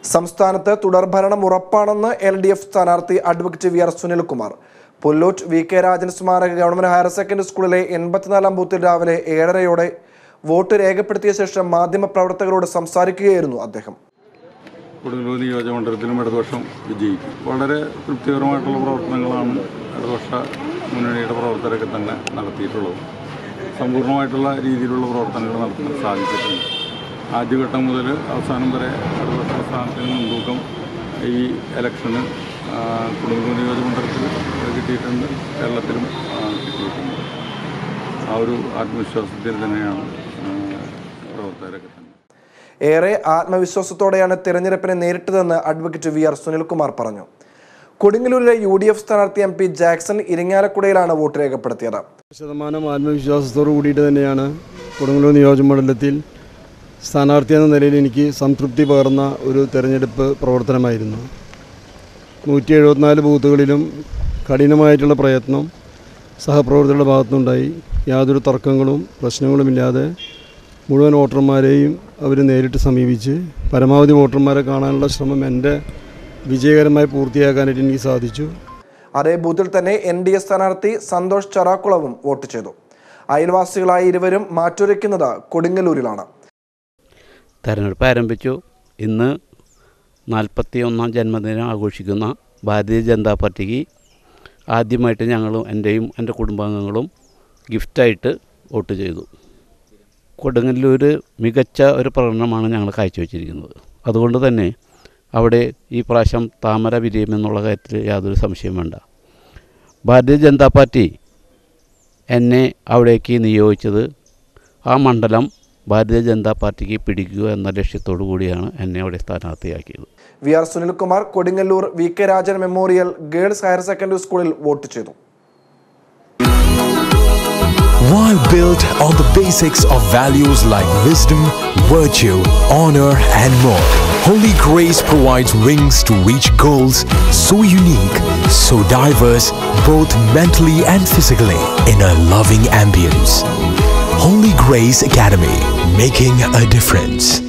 സംസ്ഥാനത്ത് തുടർഭരണം ഉറപ്പാണെന്ന് എൽ ഡി എഫ് സ്ഥാനാർത്ഥി advocate V R Sunilkumar Pullut V K Rajan സ്മാരക ഗവൺമെന്റ് ഹയർ സെക്കൻഡറി സ്കൂളിലെ എൺപത്തിനാലാം ബൂത്തിൽ രാവിലെ ഏഴരയോടെ വോട്ട് രേഖപ്പെടുത്തിയ ശേഷം മാധ്യമപ്രവർത്തകരോട് സംസാരിക്കുകയായിരുന്നു അദ്ദേഹം കൊടുങ്ങല്ലൂർ നിയോജകമണ്ഡലത്തിലും ഇടതുപക്ഷം വിജയിക്കും വളരെ തൃപ്തികരമായിട്ടുള്ള പ്രവർത്തനങ്ങളാണ് ഇടതുപക്ഷ മുന്നണിയുടെ പ്രവർത്തകരൊക്കെ തന്നെ നടത്തിയിട്ടുള്ളത് സമ്പൂർണ്ണമായിട്ടുള്ള രീതിയിലുള്ള പ്രവർത്തനങ്ങൾ നടത്താൻ സാധിച്ചിട്ടുണ്ട് ആദ്യഘട്ടം മുതൽ അവസാനം വരെ ഇടതുപക്ഷ സ്ഥാനത്തിന് മുൻതൂക്കം ഈ ഇലക്ഷന് ആ, കൊടുങ്ങല്ലൂർ നിയോജകമണ്ഡലത്തിൽ കിട്ടിയിട്ടുണ്ട് കേരളത്തിലും ആ, കിട്ടിയിട്ടുണ്ട് ആ ഒരു ആത്മവിശ്വാസത്തിൽ തന്നെയാണ് ആ, പ്രവർത്തകരൊക്കെ തന്നെ ഏറെ ആത്മവിശ്വാസത്തോടെയാണ് തെരഞ്ഞെടുപ്പിനെ നേരിട്ടതെന്ന് അഡ്വക്കേറ്റ് വി ആർ സുനിൽകുമാർ പറഞ്ഞു കൊടുങ്ങല്ലൂരിലെ യു ഡി എഫ് സ്ഥാനാർത്ഥി എം പി ജാക്സൺ ഇരിങ്ങാലക്കുടയിലാണ് വോട്ട് രേഖപ്പെടുത്തിയത് ശതമാനം ആത്മവിശ്വാസത്തോടു കൂടിയിട്ട് തന്നെയാണ് കൊടുങ്ങല്ലൂർ നിയോജകമണ്ഡലത്തിൽ സ്ഥാനാർത്ഥി എന്ന നിലയിൽ എനിക്ക് സംതൃപ്തി പകർന്ന ഒരു തെരഞ്ഞെടുപ്പ് പ്രവർത്തനമായിരുന്നു നൂറ്റി എഴുപത്തിനാല് ബൂത്തുകളിലും കഠിനമായിട്ടുള്ള പ്രയത്നം സഹപ്രവർത്തകരുടെ ഭാഗത്തുനിന്നുണ്ടായി യാതൊരു തർക്കങ്ങളും പ്രശ്നങ്ങളുമില്ലാതെ മുഴുവൻ വോട്ടർമാരെയും അവർ നേരിട്ട് സമീപിച്ച് പരമാവധി വോട്ടർമാരെ കാണാനുള്ള ശ്രമം എൻ്റെ വിജയകരമായി പൂർത്തിയാക്കാനായിട്ട് എനിക്ക് സാധിച്ചു അതേ ബൂത്തിൽ തന്നെ എൻ ഡി എ സ്ഥാനാർത്ഥി സന്തോഷ് ചറാക്കുളവും വോട്ട് ചെയ്തു അയൽവാസികളായ ഇരുവരും മാറ്റുരയ്ക്കുന്നത് കൊടുങ്ങല്ലൂരിലാണ് തെരഞ്ഞെടുപ്പ് ആരംഭിച്ചു ഇന്ന് നാൽപ്പത്തി ഒന്നാം ജന്മദിനം ആഘോഷിക്കുന്ന ഭാരതീയ ജനതാ പാർട്ടിക്ക് ആദ്യമായിട്ട് ഞങ്ങളും എൻ്റെയും എൻ്റെ കുടുംബാംഗങ്ങളും ഗിഫ്റ്റായിട്ട് വോട്ട് ചെയ്തു കൊടുങ്ങല്ലൂർ മികച്ച ഒരു പ്രകടനമാണ് ഞങ്ങൾ കാഴ്ചവെച്ചിരിക്കുന്നത് അതുകൊണ്ട് തന്നെ അവിടെ ഈ പ്രാവശ്യം താമര വിരിയുമെന്നുള്ള കാര്യത്തിൽ യാതൊരു സംശയം വേണ്ട ഭാരതീയ ജനതാ പാർട്ടി എന്നെ അവിടേക്ക് നിയോഗിച്ചത് ആ മണ്ഡലം ഭാരതീയ ജനതാ പാർട്ടിക്ക് പിടിക്കുക എന്ന ലക്ഷ്യത്തോടു കൂടിയാണ് എന്നെ അവിടെ സ്ഥാനാർത്ഥിയാക്കിയത് V R Sunilkumar Kodungallur V K Rajan memorial girls higher secondary സ്കൂളിൽ വോട്ട് ചെയ്തു While built on the basics of values like wisdom, virtue, honor, and more, Holy Grace provides wings to reach goals so unique, so diverse, both mentally and physically, in a loving ambience. Holy Grace Academy, making a difference.